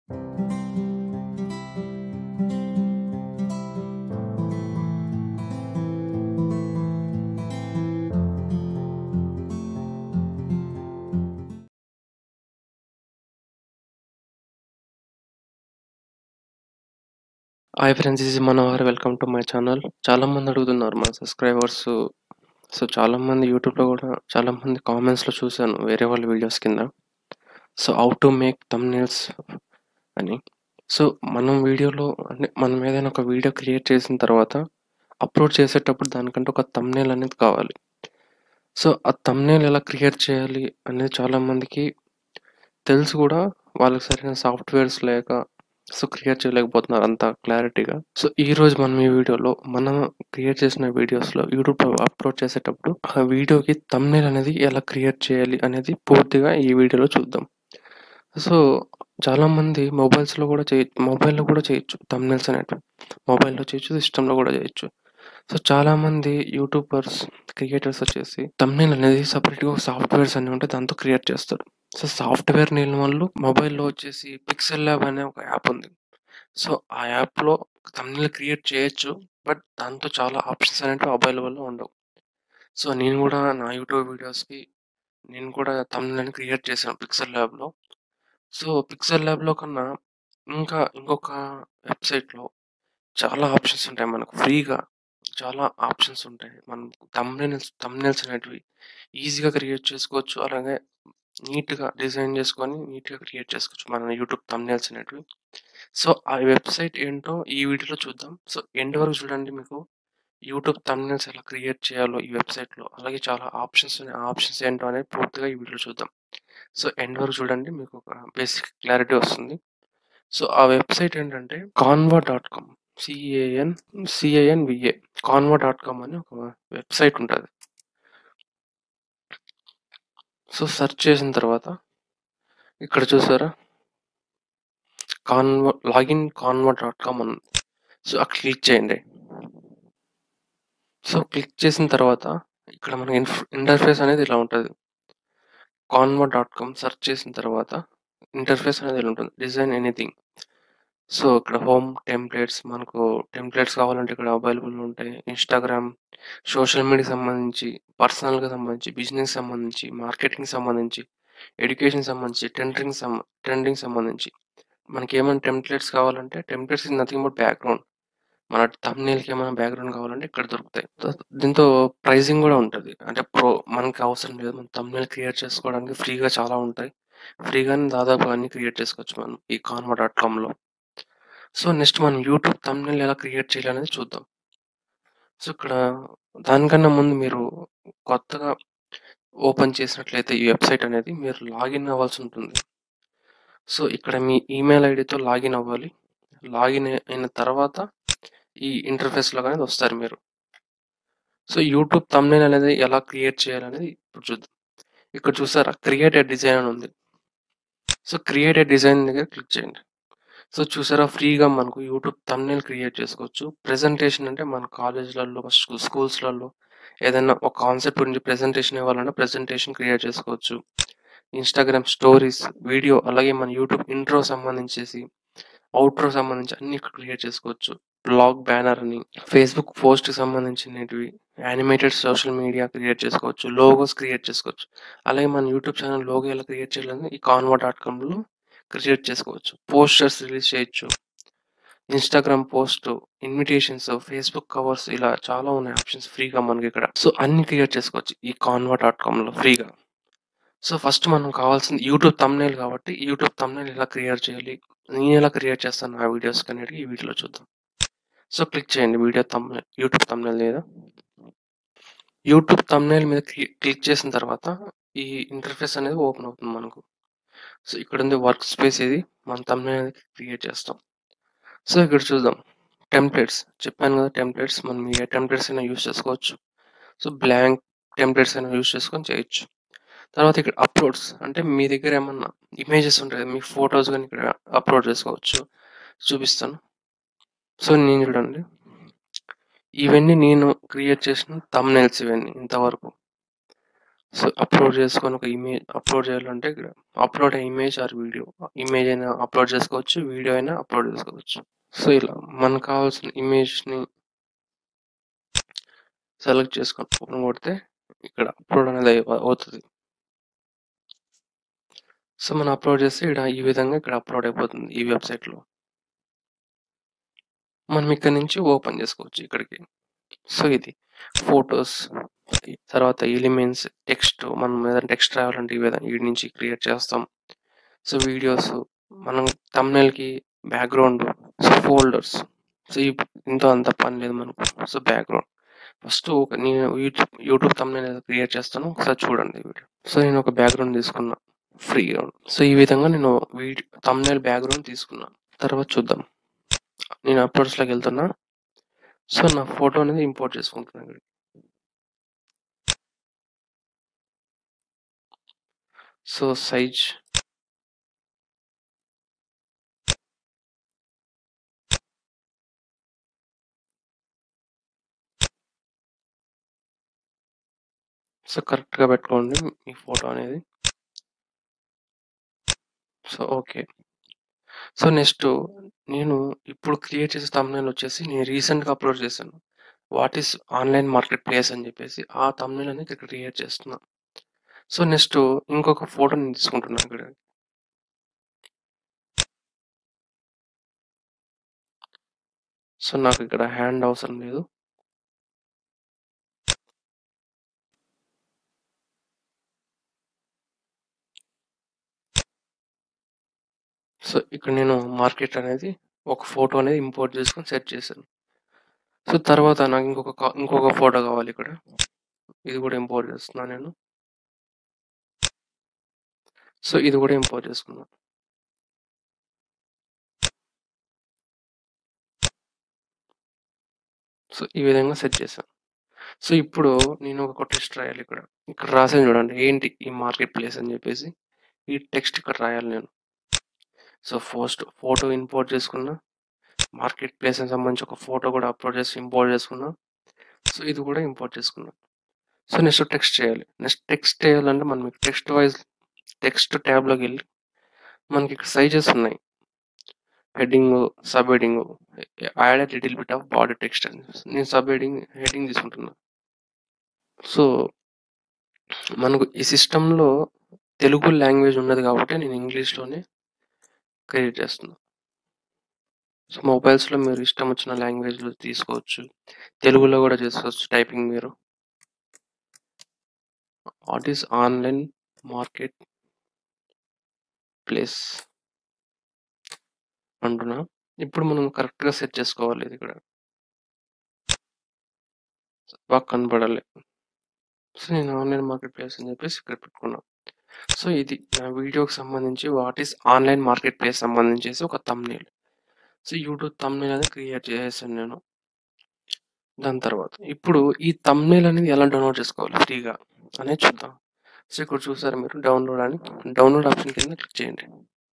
Hi friends ఇది Manohar welcome to my channel చాలా మంది అడుగుతున్నారు మన సబ్స్క్రైబర్స్ సో చాలా మంది యూట్యూబ్లో కూడా చాలా మంది కామెంట్స్లో చూశాను వేరే వాళ్ళ వీడియోస్ కింద so how to make thumbnails అని సో మనం వీడియోలో అంటే మనం ఏదైనా ఒక వీడియో క్రియేట్ చేసిన తర్వాత అప్లోడ్ చేసేటప్పుడు దానికంటే ఒక తమ్నేల్ అనేది కావాలి సో ఆ తమ్నేల్ ఎలా క్రియేట్ చేయాలి అనేది చాలా మందికి తెలుసు కూడా వాళ్ళకి సరైన సాఫ్ట్వేర్స్ లేక సో క్రియేట్ చేయలేకపోతున్నారు అంత క్లారిటీగా సో ఈ రోజు మనం ఈ వీడియోలో మనం క్రియేట్ చేసిన వీడియోస్లో యూట్యూబ్లో అప్లోడ్ చేసేటప్పుడు ఆ వీడియోకి తమ్నేల్ అనేది ఎలా క్రియేట్ చేయాలి అనేది పూర్తిగా ఈ వీడియోలో చూద్దాం సో చాలా మంది మొబైల్స్లో కూడా చేయ మొబైల్లో కూడా చేయొచ్చు తమ్నేల్స్ అనేటివి మొబైల్లో చేయొచ్చు సిస్టంలో కూడా చేయొచ్చు సో చాలా మంది యూట్యూబర్స్ క్రియేటర్స్ వచ్చేసి తమ్నేల్ అనేది సపరేట్గా సాఫ్ట్వేర్స్ అన్ని ఉంటే దాంతో క్రియేట్ చేస్తారు సో సాఫ్ట్వేర్ లేని వాళ్ళు మొబైల్లో వచ్చేసి పిక్సెల్ ల్యాబ్ అనే ఒక యాప్ ఉంది సో ఆ యాప్లో తమ్నేల్ క్రియేట్ చేయొచ్చు బట్ దాంతో చాలా ఆప్షన్స్ అనేవి అవైలబుల్లో ఉండవు సో నేను కూడా నా యూట్యూబ్ వీడియోస్కి నేను కూడా తమ్నేల్ క్రియేట్ చేశాను పిక్సెల్ ల్యాబ్లో సో పిక్సెల్ ల్యాబ్లో కన్నా ఇంకా ఇంకొక వెబ్సైట్లో చాలా ఆప్షన్స్ ఉంటాయి మనకు ఫ్రీగా చాలా ఆప్షన్స్ ఉంటాయి మనం తమ్నేల్స్ తమ్నేల్స్ అనేటివి ఈజీగా క్రియేట్ చేసుకోవచ్చు అలాగే నీట్గా డిజైన్ చేసుకొని నీట్గా క్రియేట్ చేసుకోవచ్చు మన యూట్యూబ్ తమ్నేల్స్ అనేటివి సో ఆ వెబ్సైట్ ఏంటో ఈ వీడియోలో చూద్దాం సో ఎండ్ వరకు చూడండి మీకు యూట్యూబ్ తమ్నేల్స్ ఎలా క్రియేట్ చేయాలో ఈ వెబ్సైట్లో అలాగే చాలా ఆప్షన్స్ ఉన్నాయి ఆ ఆప్షన్స్ ఏంటో అనేది పూర్తిగా ఈ వీడియోలో చూద్దాం సో ఎండ్ వరకు చూడండి మీకు ఒక బేసిక్ క్లారిటీ వస్తుంది సో ఆ వెబ్సైట్ ఏంటంటే Canva dot com C A N C A N V A Canva dot com అని ఒక వెబ్సైట్ ఉంటుంది సో సెర్చ్ చేసిన తర్వాత ఇక్కడ చూసారా Canva login Canva dot com అని సో అక్కడ క్లిక్ చేయండి సో క్లిక్ చేసిన తర్వాత ఇక్కడ మనకి ఇంటర్ఫేస్ అనేది ఇలా ఉంటుంది కాన్వా డాట్ కామ్ సెర్చ్ చేసిన తర్వాత ఇంటర్ఫేస్ అనేది ఇలా ఉంటుంది డిజైన్ ఎనీథింగ్ సో ఇక్కడ హోమ్ టెంప్లెట్స్ మనకు టెంప్లెట్స్ కావాలంటే ఇక్కడ అవైలబుల్ ఉంటాయి ఇన్స్టాగ్రామ్ సోషల్ మీడియాకి సంబంధించి పర్సనల్గా సంబంధించి బిజినెస్ సంబంధించి మార్కెటింగ్ సంబంధించి ఎడ్యుకేషన్ సంబంధించి ట్రెండింగ్ సంబ ట్రెండింగ్ సంబంధించి మనకి ఏమైనా టెంప్లెట్స్ కావాలంటే templates is nothing but background మన తమ్నేల్కి ఏమైనా బ్యాక్గ్రౌండ్ కావాలంటే ఇక్కడ దొరుకుతాయి దీంతో ప్రైజింగ్ కూడా ఉంటుంది అంటే ప్రో మనకి అవసరం లేదు మన తమ్నేల్ క్రియేట్ చేసుకోవడానికి ఫ్రీగా చాలా ఉంటాయి ఫ్రీగానే దాదాపు అన్ని క్రియేట్ చేసుకోవచ్చు మనం ఈ కాన్వా డాట్ కామ్లో సో నెక్స్ట్ మనం యూట్యూబ్ తమ్నేల్ ఎలా క్రియేట్ చేయాలనేది చూద్దాం సో ఇక్కడ దానికన్నా ముందు మీరు కొత్తగా ఓపెన్ చేసినట్లయితే ఈ వెబ్సైట్ అనేది మీరు లాగిన్ అవ్వాల్సి ఉంటుంది సో ఇక్కడ మీ ఈమెయిల్ ఐడితో లాగిన్ అవ్వాలి లాగిన్ అయిన తర్వాత ఈ ఇంటర్ఫేస్లో అనేది వస్తారు మీరు సో యూట్యూబ్ తమ్నేల్ అనేది ఎలా క్రియేట్ చేయాలనేది ఇప్పుడు చూద్దాం ఇక్కడ చూసారా క్రియేట్ డిజైన్ అని ఉంది సో క్రియేట్ డిజైన్ దగ్గర క్లిక్ చేయండి సో చూసారా ఫ్రీగా మనకు యూట్యూబ్ తమ్నేల్ క్రియేట్ చేసుకోవచ్చు ప్రెజెంటేషన్ అంటే మన కాలేజ్లలో స్కూల్స్లలో ఏదైనా ఒక కాన్సెప్ట్ గురించి ప్రెజెంటేషన్ ఇవ్వాలంటే ప్రెజెంటేషన్ క్రియేట్ చేసుకోవచ్చు ఇన్స్టాగ్రామ్ స్టోరీస్ వీడియో అలాగే మన యూట్యూబ్ ఇంట్రో సంబంధించేసి అవుట్రో సంబంధించి అన్ని ఇక్కడ క్రియేట్ చేసుకోవచ్చు బ్లాగ్ బ్యానర్ అని ఫేస్బుక్ పోస్ట్ సంబంధించినవి యానిమేటెడ్ సోషల్ మీడియా క్రియేట్ చేసుకోవచ్చు లోగోస్ క్రియేట్ చేసుకోవచ్చు అలాగే మన యూట్యూబ్ ఛానల్ లోగో ఎలా క్రియేట్ చేయాలని ఈ కాన్వా డాట్ కామ్లో క్రియేట్ చేసుకోవచ్చు పోస్టర్స్ రిలీజ్ చేయొచ్చు Instagram post invitations Facebook covers ఇలా చాలా ఉన్నాయి ఆప్షన్స్ ఫ్రీగా మనకి ఇక్కడ సో అన్ని క్రియేట్ చేసుకోవచ్చు ఈ కాన్వా డాట్ కామ్లో ఫ్రీగా సో ఫస్ట్ మనం కావాల్సింది యూట్యూబ్ తమ్నేల్ కాబట్టి యూట్యూబ్ తమ్నేల్ ఎలా క్రియేట్ చేయాలి నేను ఎలా క్రియేట్ చేస్తాను ఆ వీడియోస్ అనేది ఈ వీడియోలో చూద్దాం సో క్లిక్ చేయండి వీడియో తమ్నేల్ యూట్యూబ్ తమ్నేల్ మీద యూట్యూబ్ తమ్నేల్ మీద క్లిక్ చేసిన తర్వాత ఈ ఇంటర్ఫేస్ అనేది ఓపెన్ అవుతుంది మనకు సో ఇక్కడ ఉంది వర్క్ స్పేస్ ఇది మనం తమ్నేల్ అనేది క్రియేట్ చేస్తాం సో ఇక్కడ చూద్దాం టెంప్లెట్స్ చెప్పాను కదా టెంప్లెట్స్ మనం ఏ టెంప్లెట్స్ అయినా యూస్ చేసుకోవచ్చు సో బ్లాంక్ టెంప్లెట్స్ అయినా యూస్ చేసుకొని చేయొచ్చు తర్వాత ఇక్కడ అప్లోడ్స్ అంటే మీ దగ్గర ఏమన్నా ఇమేజెస్ ఉంటాయి మీ ఫొటోస్ కానీ ఇక్కడ అప్లోడ్ చేసుకోవచ్చు చూపిస్తాను సో నేను చూడండి ఇవన్నీ నేను క్రియేట్ చేసిన తమ్నైల్స్ ఇవన్నీ ఇంతవరకు సో, అప్‌లోడ్ చేసుకొని ఒక ఇమే అప్‌లోడ్ చేయాలంటే ఇక్కడ upload a image or video. Image అయినా అప్‌లోడ్ చేసుకోవచ్చు. వీడియో అయినా అప్‌లోడ్ చేసుకోవచ్చు. సో, ఇలా మనకు కావాల్సిన ఇమేజ్‌ని సెలెక్ట్ చేసుకొని ఓపెన్ కొడితే ఇక్కడ అప్‌లోడ్ అనేది అయి అవుతది. సో, మనం అప్‌లోడ్ చేస్తే ఈడ ఈ విధంగా ఇక్కడ అప్‌లోడ్ అయిపోతుంది ఈ వెబ్‌సైట్‌లో. మనం ఇక్కడి నుంచి ఓపెన్ చేసుకోవచ్చు ఇక్కడికి. సో, ఇది ఫోటోస్ తర్వాత ఎలిమెంట్స్, టెక్స్ట్ మనం ఏదైనా టెక్స్ట్ రావాలంటే ఈ విధంగా ఈడ నుంచి క్రియేట్ చేస్తాం. సో, వీడియోస్ మనం థంబ్‌నెయిల్‌కి బ్యాక్‌గ్రౌండ్ సో, ఫోల్డర్స్ సో, ఇప్ ఇంతో అంత పని లేదు మనకు. సో, బ్యాక్‌గ్రౌండ్ ఫస్ట్ ఒక నేను యూట్యూబ్ యూట్యూబ్ థంబ్‌నెయిల్ ఏదో క్రియేట్ చేస్తాను. ఒకసారి చూడండి వీడియో. సో, నేను ఒక బ్యాక్‌గ్రౌండ్ తీసుకున్నా. ఫ్రీగా. సో, ఈ విధంగా నేను వీడియో థంబ్‌నెయిల్ బ్యాక్‌గ్రౌండ్ తీసుకున్నా. తర్వాత చూద్దాం. నేను అప్‌లోడ్స్‌లోకి వెళ్తున్నా. సో, నా ఫోటో అనేది ఇంపోర్ట్ చేసుకుంటున్నా ఇక్కడికి. సో, సైజ్ సో, కరెక్ట్‌గా పెట్టుకోండి మీ ఫోటో అనేది. So, okay. సో, నెక్స్ట్ నేను ఇప్పుడు క్రియేట్ చేసే థంబ్‌నెయిల్ వచ్చేసి నేను రీసెంట్‌గా అప్‌లోడ్ చేశాను. What is online market place అని చెప్పేసి ఆ థంబ్‌నెయిల్ అనేది ఇక్కడ క్రియేట్ చేస్తున్నా. సో, నెక్స్ట్ ఇంకొక ఫోటో నేను తీసుకుంటున్నా ఇక్కడ. సో, నాకు ఇక్కడ హ్యాండ్ అవసరం లేదు. సో, ఇక్కడ నేను మార్కెట్ అనేది ఒక ఫోటో అనేది ఇంపోర్ట్ చేసుకొని సెట్ చేశాను. సో, తర్వాత నాకు ఇంకొక క ఇంకొక ఫోటో కావాలి ఇక్కడ. ఇది కూడా ఇంపోర్ట్ చేస్తున్నా నేను. సో, ఇది కూడా ఇంపోర్ట్ చేసుకున్నా. సో, ఈ విధంగా సెట్ చేశాను. సో, ఇప్పుడు నేను ఒక టెక్స్ట్ రాయాలి ఇక్కడ. ఇక్కడ రాసాను చూడండి. ఏంటి ఈ మార్కెట్ ప్లేస్ అని చెప్పేసి. ఈ టెక్స్ట్ ఇక్కడ రాయాలి నేను. సో, ఫస్ట్ ఫోటో ఇంపోర్ట్ చేసుకున్నా. మార్కెట్ ప్లేస్‌కి సంబంధించి ఒక ఫోటో కూడా అప్‌లోడ్ చేసి ఇంపోర్ట్ చేసుకున్నా. సో, ఇది కూడా ఇంపోర్ట్ చేసుకున్నా. సో, నెక్స్ట్ టెక్స్ట్ చేయాలి. నెక్స్ట్ టెక్స్ట్ చేయాలంటే మనం టెక్స్ట్ వైస్ టెక్స్ట్ ట్యాబ్‌లోకెళ్ళి మనకి ఇక్కడ సైజెస్ ఉన్నాయి. Heading, sub heading add a little bit of body text అని. నేను సబ్ హెడ్డింగ్ హెడ్డింగ్ తీసుకుంటున్నా. సో మనకు ఈ సిస్టమ్‌లో తెలుగు లాంగ్వేజ్ ఉన్నది కాబట్టి నేను ఇంగ్లీష్‌లోనే క్రియేట్ చేస్తున్నా. సో, మొబైల్స్‌లో మీరు ఇష్టం వచ్చిన లాంగ్వేజ్‌లో తీసుకోవచ్చు. తెలుగులో కూడా చేసుకోవచ్చు టైపింగ్ మీరు. What is online market place అంటున్నా. ఇప్పుడు మనం కరెక్ట్‌గా సెట్ చేసుకోవాలి ఇది ఇక్కడ. బాగా కనపడాలి. సో, నేను ఆన్‌లైన్ మార్కెట్ ప్లేస్ అని చెప్పేసి ఇక్కడ పెట్టుకున్నా. సో, ఇది నా వీడియోకి సంబంధించి what is online market place సంబంధించేసి ఒక థంబ్‌నెయిల్. సో, యూట్యూబ్ థంబ్‌నెయిల్ అనేది క్రియేట్ చేసేసాను నేను. దాని తర్వాత ఇప్పుడు ఈ థంబ్‌నెయిల్ అనేది ఎలా డౌన్‌లోడ్ చేసుకోవాలి ఫ్రీగా అనేది చూద్దాం. సో, ఇక్కడ చూసారా మీరు డౌన్‌లోడ్ అని. డౌన్‌లోడ్ ఆప్షన్ కింద క్లిక్ చేయండి.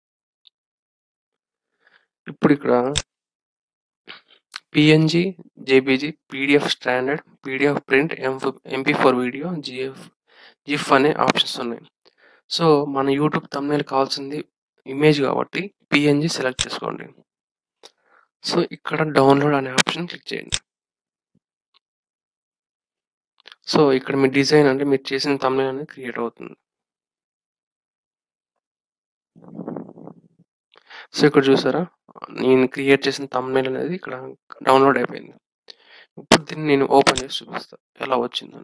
ఇప్పుడు ఇక్కడ PNG, JPG, PDF standard, PDF print, ఎంఫ్ ఎంపీ4 వీడియో, జీఎఫ్ జిఫ్ అనే ఆప్షన్స్ ఉన్నాయి. సో, మన యూట్యూబ్ థంబ్‌నెయిల్ కావాల్సింది ఇమేజ్ కాబట్టి పీఎన్‌జీ సెలెక్ట్ చేసుకోండి. సో, ఇక్కడ డౌన్‌లోడ్ అనే ఆప్షన్ క్లిక్ చేయండి. సో, ఇక్కడ మీ డిజైన్ అంటే మీరు చేసిన థంబ్‌నెయిల్ అనేది క్రియేట్ అవుతుంది. సో, ఇక్కడ చూసారా? నేను క్రియేట్ చేసిన థంబ్‌నెయిల్ అనేది ఇక్కడ డౌన్‌లోడ్ అయిపోయింది. ఇప్పుడు దీన్ని నేను ఓపెన్ చేసి చూపిస్తా ఎలా వచ్చిందని.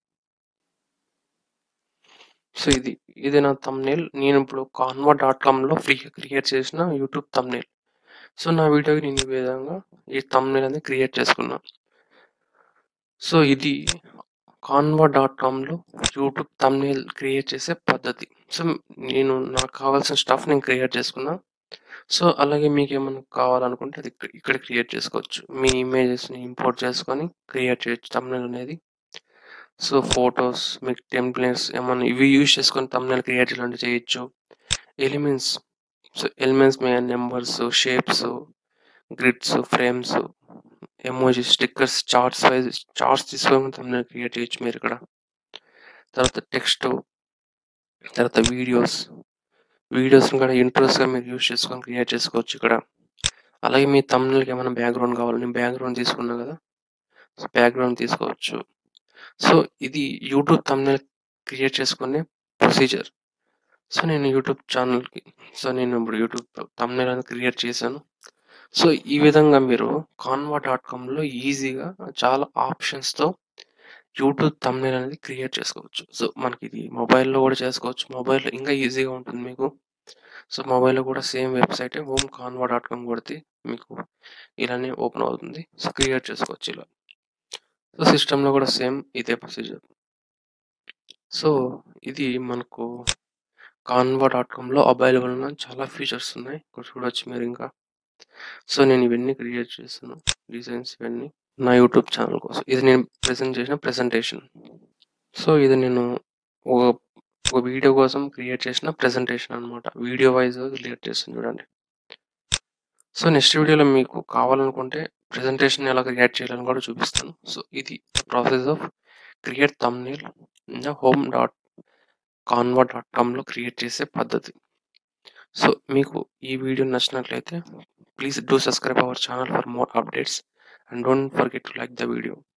సో, ఇది. ఇది నా థంబ్‌నెయిల్. నేను ఇప్పుడు కాన్వా డాట్ కామ్‌లో ఫ్రీగా క్రియేట్ చేసిన యూట్యూబ్ థంబ్‌నెయిల్. సో, నా వీడియోకి నేను ఈ విధంగా ఈ థంబ్‌నెయిల్ అనేది క్రియేట్ చేసుకున్నా. సో, ఇది కాన్వా డాట్ కామ్‌లో యూట్యూబ్ థంబ్‌నెయిల్ క్రియేట్ చేసే పద్ధతి. సో, నేను నాకు కావాల్సిన స్టఫ్ నేను క్రియేట్ చేసుకున్నా. సో, అలాగే మీకేమన్నా కావాలనుకుంటే అది ఇక్కడ ఇక్కడ క్రియేట్ చేసుకోవచ్చు. మీ ఇమేజెస్‌ని ఇంపోర్ట్ చేసుకొని క్రియేట్ చేయొచ్చు థంబ్‌నెయిల్ అనేది. సో, ఫోటోస్ మీకు టెంప్లేట్స్ ఏమన్నా ఇవి యూజ్ చేసుకొని థంబ్‌నెయిల్ క్రియేట్ చేయాలంటే చేయొచ్చు. ఎలిమెంట్స్ సో, ఎలిమెంట్స్ మీద numbers, shapes, grids, frames, emojis, stickers, charts wise charts తీసుకొని థంబ్‌నెయిల్ క్రియేట్ చేయొచ్చు మీరిక్కడ. తర్వాత టెక్స్ట్ తర్వాత వీడియోస్ వీడియోస్ని కూడా ఇంట్రెస్ట్గా మీరు యూస్ చేసుకొని క్రియేట్ చేసుకోవచ్చు ఇక్కడ అలాగే మీ తమ్ముళ్ళకి ఏమైనా బ్యాక్గ్రౌండ్ కావాలి నేను బ్యాక్గ్రౌండ్ తీసుకున్నా కదా సో బ్యాక్గ్రౌండ్ తీసుకోవచ్చు సో ఇది యూట్యూబ్ తమ్ముల్ క్రియేట్ చేసుకునే ప్రొసీజర్ సో నేను యూట్యూబ్ ఛానల్కి సో నేను ఇప్పుడు యూట్యూబ్ తమ్ముల్ అనేది క్రియేట్ చేశాను సో ఈ విధంగా మీరు కాన్వా డాట్ కామ్లో ఈజీగా చాలా ఆప్షన్స్తో యూట్యూబ్ తమ్నేల్ అనేది క్రియేట్ చేసుకోవచ్చు సో మనకి ఇది మొబైల్లో కూడా చేసుకోవచ్చు మొబైల్లో ఇంకా ఈజీగా ఉంటుంది మీకు సో మొబైల్లో కూడా same website home Canva dot com కొడితే మీకు ఇలానే ఓపెన్ అవుతుంది సో క్రియేట్ చేసుకోవచ్చు ఇలా సో సిస్టంలో కూడా సేమ్ ఇదే ప్రొసీజర్ సో ఇది మనకు కాన్వా డాట్ కామ్లో అవైలబుల్ ఉన్న చాలా ఫీచర్స్ ఉన్నాయి ఇక్కడ చూడొచ్చు మీరు ఇంకా సో నేను ఇవన్నీ క్రియేట్ చేస్తాను డిజైన్స్ ఇవన్నీ నా యూట్యూబ్ ఛానల్ కోసం ఇది నేను ప్రెజెంట్ చేసిన ప్రెజెంటేషన్ సో ఇది నేను ఒక ఒక వీడియో కోసం క్రియేట్ చేసిన ప్రెజెంటేషన్ అనమాట వీడియో వైజ్ క్రియేట్ చేస్తాను చూడండి సో నెక్స్ట్ వీడియోలో మీకు కావాలనుకుంటే ప్రెజెంటేషన్ ఎలా క్రియేట్ చేయాలని కూడా చూపిస్తాను సో ఇది process of create thumbnail home dot Canva dot కామ్లో క్రియేట్ చేసే పద్ధతి సో మీకు ఈ వీడియో నచ్చినట్లయితే please do subscribe our channel for more updates and don't forget to like the video